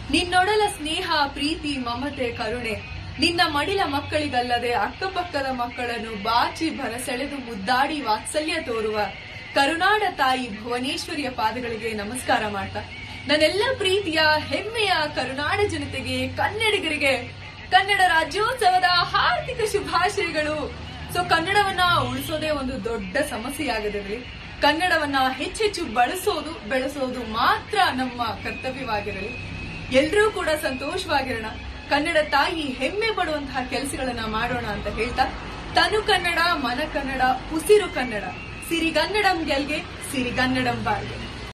ನಿನ್ನೊಡಲ ಸ್ನೇಹ ಪ್ರೀತಿ ಮಮತೆ ಕರುಣೆ ನಿನ್ನ ಮಡಿಲ ಮಕ್ಕಳಿಗಲ್ಲದೆ ಅಕ್ಕಪಕ್ಕದ ಮಕ್ಕಳನ್ನು ಬಾಚಿ ಭರಸೆಳೆದು ಮುದ್ದಾಡಿ ವಾತ್ಸಲ್ಯ ತೋರುವ ಕರುನಾಡ ತಾಯಿ ಭುವನೇಶ್ವರಿಯ ಪಾದಗಳಿಗೆ ನಮಸ್ಕಾರ ಮಾಡ್ತಾ ನನ್ನೆಲ್ಲ ಪ್ರೀತಿಯ ಹೆಮ್ಮೆಯ ಕರುನಾಡ ಜನತೆಗೆ ಕನ್ನಡಿಗರಿಗೆ ಕನ್ನಡ ರಾಜ್ಯೋತ್ಸವದ ಹಾರ್ದಿಕ ಶುಭಾಶಯಗಳು ಸೊ ಕನ್ನಡವನ್ನ ಉಳಿಸೋದೇ ಒಂದು ದೊಡ್ಡ ಸಮಸ್ಯೆಯಾಗದಿರಲಿ ಕನ್ನಡವನ್ನ ಹೆಚ್ಚೆಚ್ಚು ಬಳಸೋದು ಬೆಳೆಸೋದು ಮಾತ್ರ ನಮ್ಮ ಕರ್ತವ್ಯವಾಗಿರಲಿ ಎಲ್ರೂ ಕೂಡ ಸಂತೋಷವಾಗಿರೋಣ ಕನ್ನಡ ತಾಯಿ ಹೆಮ್ಮೆ ಪಡುವಂತಹ ಕೆಲಸಗಳನ್ನ ಮಾಡೋಣ ಅಂತ ಹೇಳ್ತಾ ತನು ಕನ್ನಡ ಮನ ಕನ್ನಡ ಉಸಿರು ಕನ್ನಡ ಸಿರಿಗನ್ನಡಂ ಗೆಲ್ಗೆ ಸಿರಿಗನ್ನಡಂ ಬಾಳ್ಗೆ